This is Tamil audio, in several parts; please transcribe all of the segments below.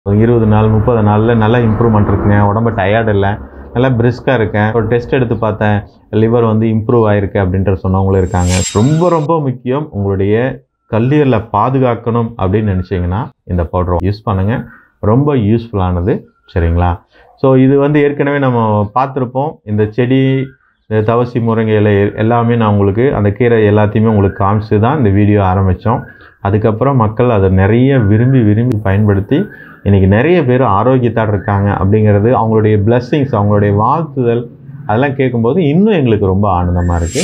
இருபது நாள் முப்பது நாளில் நல்லா இம்ப்ரூவ்மெண்ட் இருக்குங்க உடம்பு டயர்ட் இல்லை நல்லா பிரிஸ்காக இருக்கேன் ஒரு டெஸ்ட் எடுத்து பார்த்தேன் லிவர் வந்து இம்ப்ரூவ் ஆயிருக்கு அப்படின்ற சொன்னவங்களும் இருக்காங்க ரொம்ப ரொம்ப முக்கியம் உங்களுடைய கல்லீரலை பாதுகாக்கணும் அப்படின்னு நினச்சிங்கன்னா இந்த பவுடர் யூஸ் பண்ணுங்கள் ரொம்ப யூஸ்ஃபுல்லானது சரிங்களா ஸோ இது வந்து ஏற்கனவே நம்ம பார்த்துருப்போம் இந்த செடி இந்த தவசி முருங்கை இலை எல்லாமே நான் உங்களுக்கு அந்த கீரை எல்லாத்தையுமே உங்களுக்கு காமிச்சு தான் இந்த வீடியோ ஆரம்பித்தோம் அதுக்கப்புறம் மக்கள் அதை நிறைய விரும்பி விரும்பி பயன்படுத்தி இன்றைக்கி நிறைய பேர் ஆரோக்கியத்தோடு இருக்காங்க அப்படிங்கிறது அவங்களுடைய blessings அவங்களுடைய வாழ்த்துதல் அதெல்லாம் கேட்கும்போது இன்னும் எங்களுக்கு ரொம்ப ஆனந்தமாக இருக்குது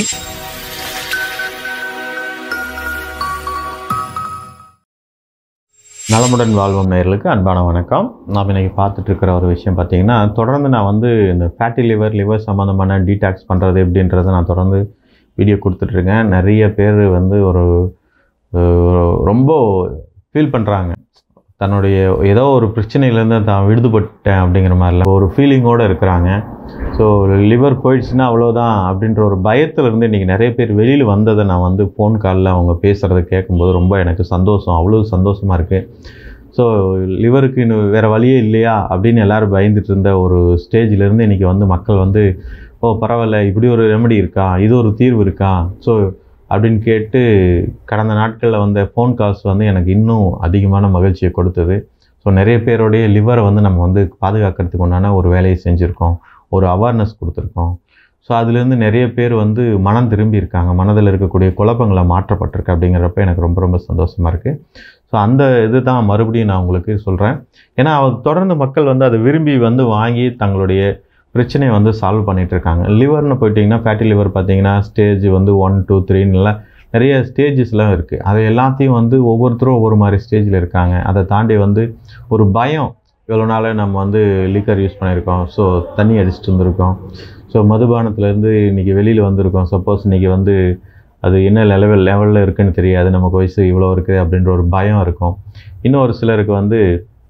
நலமுடன் வாழ்வோம் நேயர்களுக்கு அன்பான வணக்கம் நாம் இன்னைக்கு பார்த்துட்டு இருக்கிற ஒரு விஷயம் பார்த்தீங்கன்னா தொடர்ந்து நான் வந்து இந்த ஃபேட்டி லிவர் லிவர் சம்மந்தமான டீடாக்ஸ் பண்ணுறது எப்படின்றத நான் தொடர்ந்து வீடியோ கொடுத்துட்ருக்கேன் நிறைய பேர் வந்து ஒரு ஒரு ரொம்ப ஃபீல் பண்ணுறாங்க தன்னுடைய ஏதோ ஒரு பிரச்சனையிலேருந்து தான் விடுதப்பட்டேன் அப்படிங்கிற மாதிரிலாம் ஒரு ஃபீலிங்கோடு இருக்கிறாங்க ஸோ லிவர் போயிடுச்சுன்னா அவ்வளோதான் அப்படின்ற ஒரு பயத்துல இருந்து இன்றைக்கி நிறைய பேர் வெளியில் வந்ததை நான் வந்து ஃபோன் காலில் அவங்க பேசுகிறத கேட்கும்போது ரொம்ப எனக்கு சந்தோஷம் அவ்வளோ சந்தோஷமாக இருக்குது ஸோ லிவருக்கு இன்னும் வேறு வழியே இல்லையா அப்படின்னு எல்லோரும் பயந்துட்டு இருந்த ஒரு ஸ்டேஜ்லேருந்து இன்றைக்கி வந்து மக்கள் வந்து ஓ பரவாயில்ல இப்படி ஒரு ரெமெடி இருக்கா இது ஒரு தீர்வு இருக்கா ஸோ அப்படின்னு கேட்டு கடந்த நாட்களில் வந்த ஃபோன் கால்ஸ் வந்து எனக்கு இன்னும் அதிகமான மகிழ்ச்சியை கொடுத்தது ஸோ நிறைய பேருடைய லிவரை வந்து நம்ம வந்து பாதுகாக்கிறதுக்கு உண்டான ஒரு வேலையை செஞ்சுருக்கோம் ஒரு அவேர்னஸ் கொடுத்துருக்கோம் ஸோ அதுலேருந்து நிறைய பேர் வந்து மனம் திரும்பி இருக்காங்க மனதில் இருக்கக்கூடிய குழப்பங்களை மாற்றப்பட்டிருக்கு அப்படிங்கிறப்ப எனக்கு ரொம்ப ரொம்ப சந்தோஷமாக இருக்குது ஸோ அந்த இது தான் மறுபடியும் நான் உங்களுக்கு சொல்கிறேன் ஏன்னா அவ தொடர்ந்து மக்கள் வந்து அதை விரும்பி வந்து வாங்கி தங்களுடைய பிரச்சனையை வந்து சால்வ் பண்ணிகிட்டு இருக்காங்க லிவர்னு போயிட்டிங்கன்னா ஃபேட்டி லிவர் பார்த்தீங்கன்னா ஸ்டேஜ் வந்து ஒன் டூ த்ரீன்னுலாம் நிறைய ஸ்டேஜஸ்லாம் இருக்குது அது எல்லாத்தையும் வந்து ஒவ்வொருத்தரும் ஒவ்வொரு மாதிரி ஸ்டேஜில் இருக்காங்க அதை தாண்டி வந்து ஒரு பயம் இவ்வளோ நாள் நம்ம வந்து லிக்கர் யூஸ் பண்ணியிருக்கோம் ஸோ தண்ணி அடிச்சுட்டு வந்திருக்கோம் ஸோ மதுபானத்துலேருந்து இன்றைக்கி வெளியில் வந்திருக்கோம் சப்போஸ் இன்றைக்கி வந்து அது என்ன லெவல் லெவலில் இருக்குன்னு தெரியாது நமக்கு வயசு இவ்வளோ இருக்குது அப்படின்ற ஒரு பயம் இருக்கும் இன்னும் ஒரு சிலருக்கு வந்து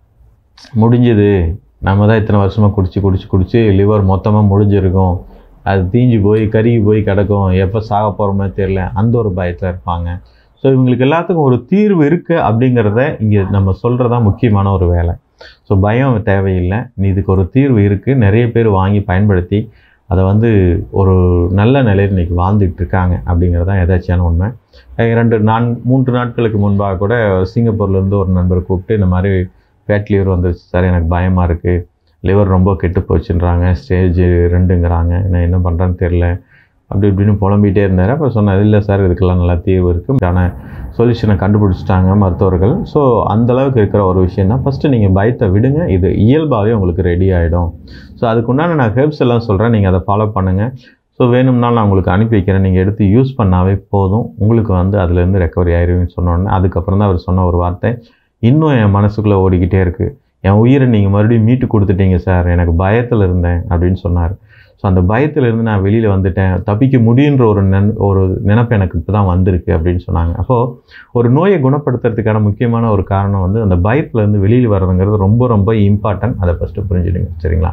முடிஞ்சுது நம்ம தான் இத்தனை வருஷமாக குடிச்சு குடிச்சு குடிச்சு லிவர் மொத்தமாக முடிஞ்சிருக்கும் அது தீஞ்சு போய் கருகி போய் கிடக்கும் எப்போ சாக போகிறோமே தெரில அந்த ஒரு பயத்தில் இருப்பாங்க ஸோ இவங்களுக்கு எல்லாத்துக்கும் ஒரு தீர்வு இருக்குது அப்படிங்கிறத இங்கே நம்ம சொல்கிறது தான் முக்கியமான ஒரு வேலை ஸோ பயம் தேவையில்லை நீ இதுக்கு ஒரு தீர்வு இருக்குது நிறைய பேர் வாங்கி பயன்படுத்தி அதை வந்து ஒரு நல்ல நிலையில் இன்றைக்கி வாழ்ந்துட்டு இருக்காங்க அப்படிங்கிறது தான் எதாச்சியான உண்மை இரண்டு நான் மூன்று நாட்களுக்கு முன்பாக கூட சிங்கப்பூர்லேருந்து ஒரு நண்பர் கூப்பிட்டு இந்த மாதிரி ஃபேட் லிவர் வந்துருச்சு சார் எனக்கு பயமாக இருக்குது லிவர் ரொம்ப கெட்டு போச்சுன்றாங்க ஸ்டேஜ் ரெண்டுங்கிறாங்க நான் என்ன பண்ணுறேன்னு தெரில அப்படி இப்படின்னு புலம்பிகிட்டே இருந்தார் அப்போ சொன்னேன் இல்லை சார் இதுக்கெல்லாம் நல்லா தீர்வு இருக்குது ஆனால் சொல்யூஷனை கண்டுபிடிச்சிட்டாங்க மருத்துவர்கள் ஸோ அந்தளவுக்கு இருக்கிற ஒரு விஷயம் தான் ஃபஸ்ட்டு நீங்கள் பயத்தை விடுங்க இது இயல்பாகவே உங்களுக்கு ரெடி ஆகிடும் ஸோ அதுக்குண்டான நான் ஹெர்ப்ஸ் எல்லாம் சொல்கிறேன் நீங்கள் அதை ஃபாலோ பண்ணுங்கள் ஸோ வேணும்னாலும் நான் உங்களுக்கு அனுப்பி வைக்கிறேன் நீங்கள் எடுத்து யூஸ் பண்ணாவே போதும் உங்களுக்கு வந்து அதுலேருந்து ரெக்கவரி ஆயிருன்னு சொன்னோடனே அதுக்கப்புறம் தான் அவர் சொன்ன ஒரு வார்த்தை இன்னும் என் மனசுக்குள்ளே ஓடிக்கிட்டே இருக்குது என் உயிரை நீங்கள் மறுபடியும் மீட்டு கொடுத்துட்டீங்க சார் எனக்கு பயத்தில் இருந்தேன் அப்படின்னு சொன்னார் ஸோ அந்த பயத்திலிருந்து நான் வெளியில் வந்துட்டேன் தப்பிக்க முடியுன்ற ஒரு நென் ஒரு நினப்பு எனக்கு இப்போ தான் வந்திருக்கு அப்படின்னு சொன்னாங்க அப்போது ஒரு நோயை குணப்படுத்துறதுக்கான முக்கியமான ஒரு காரணம் வந்து அந்த பயத்துலேருந்து வெளியில் வர்றதுங்கிறது ரொம்ப ரொம்ப இம்பார்ட்டன்ட் அதை ஃபஸ்ட்டு புரிஞ்சுடுங்க சரிங்களா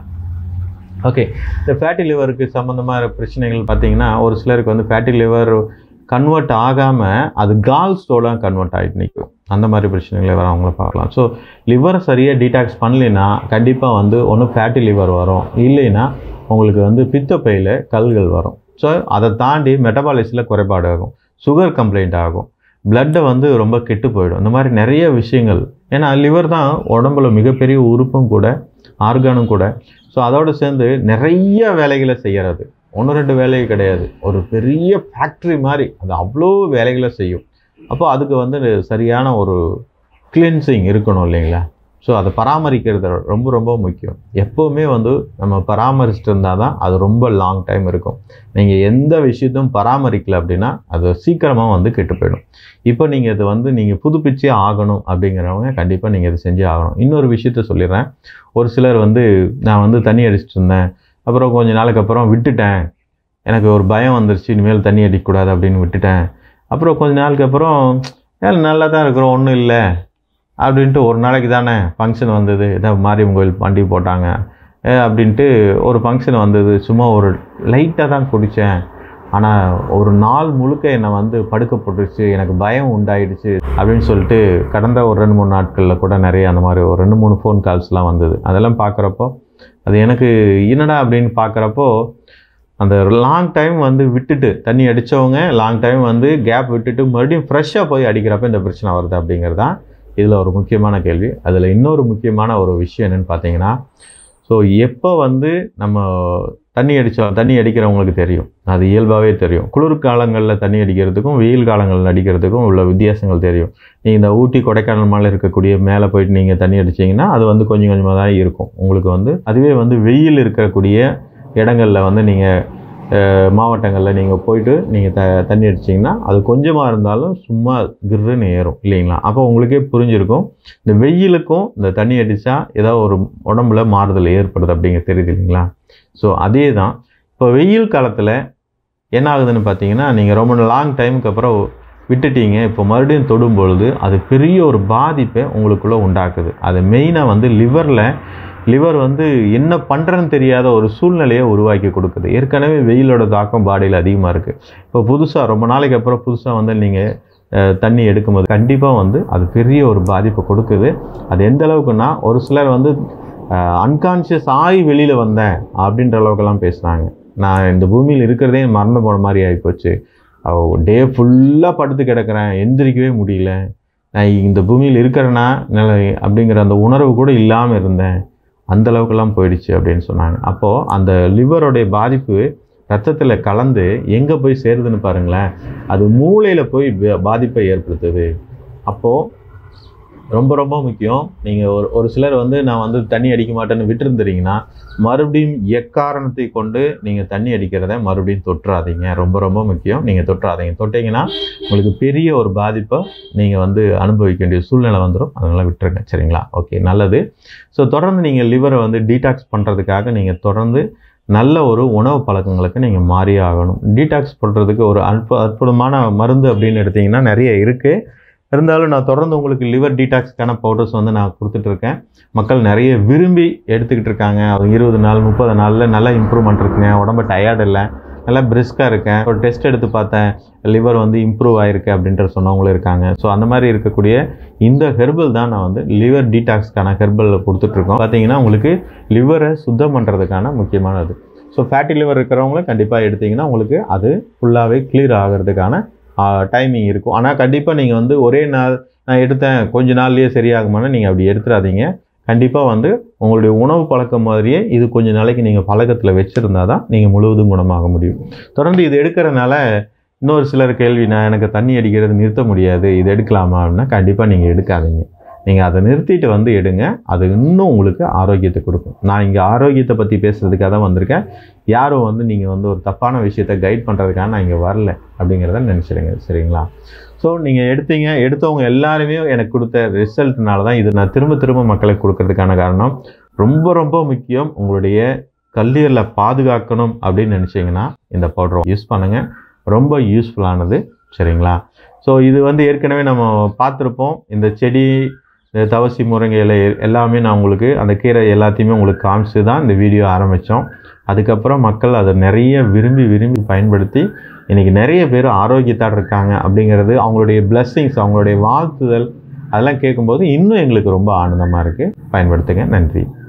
ஓகே இந்த ஃபேட்டி லிவருக்கு சம்மந்தமாக பிரச்சனைகள் பார்த்தீங்கன்னா ஒரு சிலருக்கு வந்து ஃபேட்டி லிவர் கன்வெர்ட் ஆகாமல் அது கால் ஸ்டோலாக கன்வெர்ட் ஆகிட்டு நிற்கும் அந்த மாதிரி பிரச்சனைகளை வர அவங்கள பார்க்கலாம் ஸோ லிவரை சரியாக டீடாக்ஸ் பண்ணலைன்னா கண்டிப்பாக வந்து ஒன்று ஃபேட்டி லிவர் வரும் இல்லைன்னா உங்களுக்கு வந்து பித்தப்பையில் கல்கள் வரும் ஸோ அதை தாண்டி மெட்டபாலிஸில் குறைபாடு ஆகும் சுகர் கம்ப்ளைண்ட் ஆகும் பிளட்டை வந்து ரொம்ப கெட்டு போயிடும் இந்த மாதிரி நிறைய விஷயங்கள் ஏன்னா லிவர் தான் உடம்புல மிகப்பெரிய உறுப்பும் கூட ஆர்கானும் கூட ஸோ அதோடு சேர்ந்து நிறைய வேலைகளை செய்கிறது ஒன்று ரெண்டு வேலை கிடையாது ஒரு பெரிய ஃபேக்ட்ரி மாதிரி அது அவ்வளோ வேலைகளை செய்யும் அப்போ அதுக்கு வந்து சரியான ஒரு கிளீன்சிங் இருக்கணும் இல்லைங்களா ஸோ அதை பராமரிக்கிறது ரொம்ப ரொம்ப முக்கியம் எப்போவுமே வந்து நம்ம பராமரிச்சுட்டு இருந்தால் தான் அது ரொம்ப லாங் டைம் இருக்கும் நீங்கள் எந்த விஷயத்தையும் பராமரிக்கல அப்படின்னா அது சீக்கிரமாக வந்து கெட்டு போயிடும் இப்போ நீங்கள் இதை வந்து நீங்கள் புதுப்பிச்சே ஆகணும் அப்படிங்கிறவங்க கண்டிப்பாக நீங்கள் இதை செஞ்சே ஆகணும் இன்னொரு விஷயத்த சொல்லிடுறேன் ஒரு சிலர் வந்து நான் வந்து தண்ணி அடிச்சிட்டு இருந்தேன் அப்புறம் கொஞ்ச நாளுக்கு அப்புறம் விட்டுட்டேன் எனக்கு ஒரு பயம் வந்துருச்சு இனிமேல் தண்ணி அடிக்கக்கூடாது அப்படின்னு விட்டுட்டேன் அப்புறம் கொஞ்ச நாளுக்கு அப்புறம் ஏன் நல்லா தான் இருக்கிறோம் ஒன்றும் இல்லை அப்படின்ட்டு ஒரு நாளைக்கு தானே ஃபங்க்ஷன் வந்தது இதான் மாரியம்மன் கோயில் பண்டிகை போட்டாங்க அப்படின்ட்டு ஒரு ஃபங்க்ஷன் வந்தது சும்மா ஒரு லைட்டாக தான் குடித்தேன் ஆனால் ஒரு நாள் முழுக்க என்னை வந்து படுக்க போட்டுருச்சு எனக்கு பயம் உண்டாயிடுச்சு அப்படின்னு சொல்லிட்டு கடந்த ஒரு ரெண்டு மூணு நாட்களில் கூட நிறைய அந்த மாதிரி ஒரு ரெண்டு மூணு ஃபோன் கால்ஸ்லாம் வந்தது அதெல்லாம் பார்க்குறப்போ அது எனக்கு என்னடா அப்படின்னு பார்க்குறப்போ அந்த லாங் டைம் வந்து விட்டுட்டு தண்ணி அடித்தவங்க லாங் டைம் வந்து கேப் விட்டுட்டு மறுபடியும் ஃப்ரெஷ்ஷாக போய் அடிக்கிறப்ப இந்த பிரச்சனை வருது அப்படிங்கிறது தான் இதில் ஒரு முக்கியமான கேள்வி அதில் இன்னொரு முக்கியமான ஒரு விஷயம் என்னென்னு பார்த்தீங்கன்னா ஸோ எப்போ வந்து நம்ம தண்ணி அடித்தோம் தண்ணி அடிக்கிறவங்களுக்கு தெரியும் அது இயல்பாகவே தெரியும் குளிர் காலங்களில் தண்ணி அடிக்கிறதுக்கும் வெயில் காலங்களில் அடிக்கிறதுக்கும் உள்ள வித்தியாசங்கள் தெரியும் நீங்கள் இந்த ஊட்டி கொடைக்கானல் மேலே இருக்கக்கூடிய மேலே போயிட்டு நீங்கள் தண்ணி அடிச்சிங்கன்னா அது வந்து கொஞ்சம் கொஞ்சமாக தான் இருக்கும் உங்களுக்கு வந்து அதுவே வந்து வெயில் இருக்கக்கூடிய இடங்களில் வந்து நீங்கள் மாவட்டங்களில் நீங்கள் போயிட்டு நீங்கள் த தண்ணி அடிச்சிங்கன்னா அது கொஞ்சமாக இருந்தாலும் சும்மா கிர்ருன்னு ஏறும் இல்லைங்களா அப்போ உங்களுக்கே புரிஞ்சிருக்கும் இந்த வெயிலுக்கும் இந்த தண்ணி அடித்தா ஏதோ ஒரு உடம்புல மாறுதல் ஏற்படுது அப்படிங்கிறது தெரியுது இல்லைங்களா ஸோ அதே தான் இப்போ வெயில் காலத்தில் என்ன ஆகுதுன்னு பார்த்தீங்கன்னா நீங்கள் ரொம்ப லாங் டைமுக்கு அப்புறம் விட்டுட்டீங்க இப்போ மறுபடியும் தொடும் பொழுது அது பெரிய ஒரு பாதிப்பை உங்களுக்குள்ளே உண்டாக்குது அது மெயினாக வந்து லிவரில் லிவர் வந்து என்ன பண்ணுறன்னு தெரியாத ஒரு சூழ்நிலையை உருவாக்கி கொடுக்குது ஏற்கனவே வெயிலோட தாக்கம் பாடியில் அதிகமாக இருக்குது இப்போ புதுசாக ரொம்ப நாளைக்கு அப்புறம் புதுசாக வந்து நீங்கள் தண்ணி எடுக்கும்போது கண்டிப்பாக வந்து அது பெரிய ஒரு பாதிப்பை கொடுக்குது அது எந்த அளவுக்குன்னா ஒரு சிலர் வந்து அன்கான்ஷியஸ் ஆகி வெளியில் வந்தேன் அப்படின்ற அளவுக்கெல்லாம் பேசுகிறாங்க நான் இந்த பூமியில் இருக்கிறதே மறந்து போன மாதிரி ஆகிப்போச்சு டே ஃபுல்லாக படுத்து கிடக்கிறேன் எந்திரிக்கவே முடியல நான் இந்த பூமியில் இருக்கிறேன்னா நிலை அப்படிங்கிற அந்த உணர்வு கூட இல்லாமல் இருந்தேன் அந்த அளவுக்குலாம் போயிடுச்சு அப்படின்னு சொன்னாங்க அப்போது அந்த லிவரோடைய பாதிப்பு ரத்தத்தில் கலந்து எங்கே போய் சேருதுன்னு பாருங்களேன் அது மூளையில் போய் பாதிப்பை ஏற்படுத்துது அப்போது ரொம்ப ரொம்ப முக்கியம் நீங்கள் ஒரு ஒரு சிலர் வந்து நான் வந்து தண்ணி அடிக்க மாட்டேன்னு விட்டுருந்துறீங்கன்னா மறுபடியும் எக்காரணத்தை கொண்டு நீங்கள் தண்ணி அடிக்கிறத மறுபடியும் தொட்டுறாதீங்க ரொம்ப ரொம்ப முக்கியம் நீங்கள் தொட்டுறாதீங்க தொட்டிங்கன்னா உங்களுக்கு பெரிய ஒரு பாதிப்பை நீங்கள் வந்து அனுபவிக்க வேண்டிய சூழ்நிலை வந்துடும் அதனால் விட்டுருங்க சரிங்களா ஓகே நல்லது ஸோ தொடர்ந்து நீங்கள் லிவரை வந்து டீடாக்ஸ் பண்ணுறதுக்காக நீங்கள் தொடர்ந்து நல்ல ஒரு உணவு பழக்கங்களுக்கு நீங்கள் மாறியே ஆகணும் டீடாக்ஸ் பண்ணுறதுக்கு ஒரு அற்பு அற்புதமான மருந்து அப்படின்னு எடுத்திங்கன்னா நிறைய இருக்குது இருந்தாலும் நான் தொடர்ந்து உங்களுக்கு லிவர் டீடாக்ஸ்க்கான பவுடர்ஸ் வந்து நான் கொடுத்துட்ருக்கேன் மக்கள் நிறைய விரும்பி எடுத்துக்கிட்டு இருக்காங்க அவங்க இருபது நாள் முப்பது நாளில் நல்லா இம்ப்ரூவ்மெண்ட் இருக்குங்க உடம்பு டயர்ட் இல்லை நல்லா பிரிஸ்காக இருக்கேன் ஒரு டெஸ்ட் எடுத்து பார்த்தேன் லிவர் வந்து இம்ப்ரூவ் ஆயிருக்கு அப்படின்ற சொன்னவங்களும் இருக்காங்க ஸோ அந்த மாதிரி இருக்கக்கூடிய இந்த ஹெர்பல் தான் நான் வந்து லிவர் டீடாக்ஸ்க்கான ஹெர்பல் கொடுத்துட்ருக்கோம் பார்த்தீங்கன்னா உங்களுக்கு லிவரை சுத்தம் பண்ணுறதுக்கான முக்கியமானது ஸோ ஃபேட்டி லிவர் இருக்கிறவங்களும் கண்டிப்பாக எடுத்திங்கன்னா உங்களுக்கு அது ஃபுல்லாகவே கிளியர் ஆகிறதுக்கான டைமிங் இருக்கும் ஆனால் கண்டிப்பாக நீங்கள் வந்து ஒரே நாள் நான் எடுத்தேன் கொஞ்ச நாள்லேயே சரியாகுமானா நீங்கள் அப்படி எடுத்துடாதீங்க கண்டிப்பாக வந்து உங்களுடைய உணவு பழக்கம் மாதிரியே இது கொஞ்ச நாளைக்கு நீங்கள் பழக்கத்தில் வச்சுருந்தா தான் நீங்கள் முழுவதும் குணமாக முடியும் தொடர்ந்து இது எடுக்கிறனால இன்னொரு சிலர் கேள்வி நான் எனக்கு தண்ணி அடிக்கிறது நிறுத்த முடியாது இது எடுக்கலாமா அப்படின்னா கண்டிப்பாக நீங்கள் எடுக்காதீங்க நீங்கள் அதை நிறுத்திட்டு வந்து எடுங்க அது இன்னும் உங்களுக்கு ஆரோக்கியத்தை கொடுக்கும் நான் இங்கே ஆரோக்கியத்தை பற்றி பேசுகிறதுக்காக தான் வந்திருக்கேன் யாரும் வந்து நீங்கள் வந்து ஒரு தப்பான விஷயத்தை கைட் பண்ணுறதுக்காக நான் இங்கே வரல அப்படிங்கிறத நினச்சிடுங்க சரிங்களா ஸோ நீங்கள் எடுத்தீங்க எடுத்தவங்க எல்லாருமே எனக்கு கொடுத்த ரிசல்ட்னால தான் இது நான் திரும்ப திரும்ப மக்களுக்கு கொடுக்கறதுக்கான காரணம் ரொம்ப ரொம்ப முக்கியம் உங்களுடைய கல்லீரலை பாதுகாக்கணும் அப்படின்னு நினச்சிங்கன்னா இந்த பவுடர் யூஸ் பண்ணுங்கள் ரொம்ப யூஸ்ஃபுல்லானது சரிங்களா ஸோ இது வந்து ஏற்கனவே நம்ம பார்த்துருப்போம் இந்த செடி இந்த தவசி முருங்கை இலை எல்லாமே நான் உங்களுக்கு அந்த கீரை எல்லாத்தையுமே உங்களுக்கு காமிச்சு தான் இந்த வீடியோ ஆரம்பித்தோம் அதுக்கப்புறம் மக்கள் அதை நிறைய விரும்பி விரும்பி பயன்படுத்தி இன்றைக்கி நிறைய பேர் ஆரோக்கியத்தோடு இருக்காங்க அப்படிங்கிறது அவங்களுடைய பிளஸ்ஸிங்ஸ் அவங்களுடைய வாழ்த்துதல் அதெல்லாம் கேட்கும்போது இன்னும் எங்களுக்கு ரொம்ப ஆனந்தமாக இருக்குது பயன்படுத்துங்க நன்றி